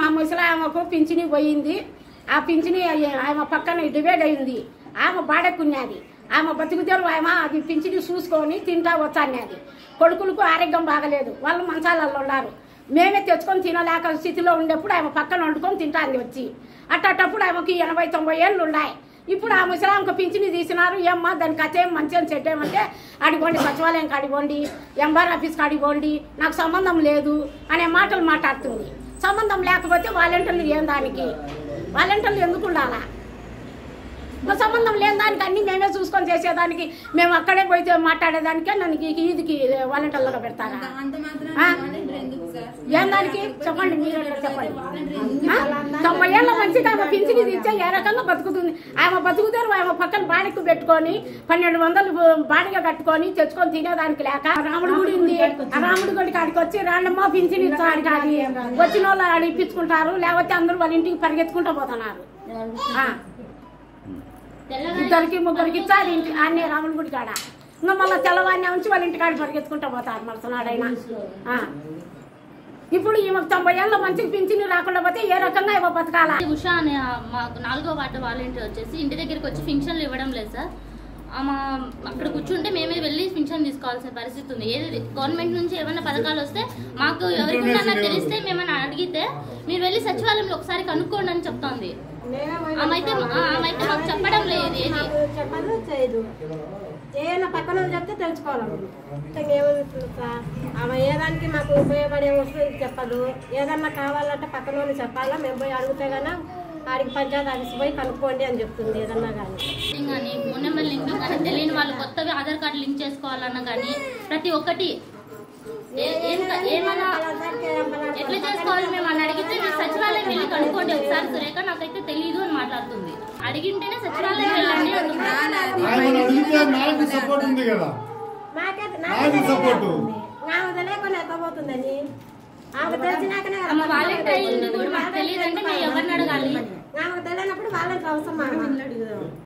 ముసలామెకు పింఛని పోయింది ఆ పింఛని అయ్య- ఆమె పక్కన డివైడ్ అయింది ఆమె బాడెక్కున్నది ఆమె బతుకుదేరు ఆమె అది పింఛని చూసుకొని తింటా వచ్చానేది కొడుకులకు ఆరోగ్యం బాగలేదు వాళ్ళు మంచాలలో ఉన్నారు మేమే తెచ్చుకొని తినలేక స్థితిలో ఉండేప్పుడు ఆమె పక్కన వండుకొని తింటాంది వచ్చి అట్టప్పుడు ఆమెకి ఎనభై తొంభై ఏళ్ళు ఉన్నాయి ఇప్పుడు ఆ ముసలాంకు పింఛని తీసినారు ఏమ్మా దానికి అచ్చేం మంచి అని చెప్పేమంటే అడిగోండి సచివాలయంకి అడిగోండి ఎంఆర్ ఆఫీస్కి అడిగోండి నాకు సంబంధం లేదు అనే మాటలు మాట్లాడుతుంది సంబంధం లేకపోతే వాలంటీర్లు ఏం దానికి వాలంటీర్లు ఎందుకు ఉండాలా మా సంబంధం లేని దానికి అన్ని మేమే చూసుకొని చేసేదానికి మేము అక్కడే పోయితే మాట్లాడేదానికే నన్ను ఈ- ఈదికి వాలంటీర్లుగా పెడతారా అంత మాత్రం ఆ? వాలంటీర్ ఎందుకు సార్ ఏం దానికి చెప్పండి మీరు చెప్పండి ఆ? తొంభై ఏళ్ళ మంచిగా ఆమె పింఛని ఇచ్చే ఏ రకంగా బతుకుతుంది ఆమె బతుకుతారు ఆమె పక్కన బాడికి పెట్టుకొని పన్నెండు వందలు బాడిగా కట్టుకొని తెచ్చుకొని తినేదానికి లేక రాముడి గుడి ఉంది ఆ రాముడి గుడికి ఆడికి వచ్చి రాండమ్మా పింఛని ఇచ్చాడు కాదు వచ్చిన వాళ్ళు ఆడ ఇప్పించుకుంటారు లేకపోతే అందరూ వాళ్ళ ఇంటికి పరిగెత్తుకుంటూ పోతున్నారు ఆ. ఇద్దరికి ముగ్గురికి ఇచ్చారు ఇంటి అన్నీ రాముడి గుడి కాడ ఇంకా మళ్ళీ తెల్లవారిని ఉంచి వాళ్ళ ఇంటికాడ పరిగెత్తుకుంటూ పోతారు మరుసనాడైనా ఆ. ఇప్పుడు ఈమెకు తొంభై ఏళ్ళ మంచికి పింఛని రాకుండా పోతే ఏ రకంగా ఇవ్వ బతకాలా ఉషా అనే ఆ మాకు నాలుగో వార్డు వాలంటీర్ వచ్చేసి ఇంటి దగ్గరికి వచ్చి ఫింక్షన్లు ఇవ్వడం లేదు సార్ ఆమె అక్కడ కూర్చుంటే మేమే వెళ్ళి ఫింక్షన్ తీసుకోవాల్సిన పరిస్థితి ఉంది ఏది గవర్నమెంట్ నుంచి ఏమైనా పథకాలు వస్తే మాకు ఎవరికైనా తెలిస్తే మేమైనా అడిగితే మీరు వెళ్ళి సచివాలయంలో ఒకసారి కనుక్కోండి అని చెప్తోంది ఆమె అయితే ఆమె అయితే మాకు చెప్పడం లేదు ఏది చెప్పదు చేయదు ఏదైనా పక్కన వాళ్ళు చెప్తే తెలుసుకోవాలి ఏమవుతుందా ఆమె ఏ దానికి మాకు ఉపయోగపడే వస్తువు చెప్పదు ఏదన్నా కావాలంటే పక్కన వాళ్ళు చెప్పాలా మేము పోయి అడిగితే గానీ ఆడికి పంచాయతీ ఆఫీస్ పోయి కనుక్కోండి అని చెప్తుంది ఏదన్నా కానీ లింక్ కానీ ఫోన్ నెంబర్ లింక్ కానీ తెలియని వాళ్ళు కొత్తవి ఆధార్ కార్డు లింక్ చేసుకోవాలన్నా కానీ ప్రతి ఒక్కటి ఏ- ఏం క- ఏమన్నా ఎట్లా చేసుకోవాలి మేము అని అడిగితే మీరు సచివాలయం వెళ్ళి కనుక్కోండి ఒకసారి సురేఖ నాకైతే తెలియదు అని మాట్లాడుతుంది అడిగింటేనే సచివాలయం వెళ్ళండి అంటుంది. ఆయన అడిగితే నాకు సపోర్ట్ ఉంది కదా నాకే నాకు సపోర్ట్ ఆమె తెలియకుండా ఎక్కబోతుందని ఆమె తెలిసినాకనే కదా ఆమె వాలంటీర్ అయ్యింది కూడా మాకు తెలియదు అంటే మేము ఎవరిని అడగాలి ఆమెకు తెలియనప్పుడు వాళ్ళకి అవసరం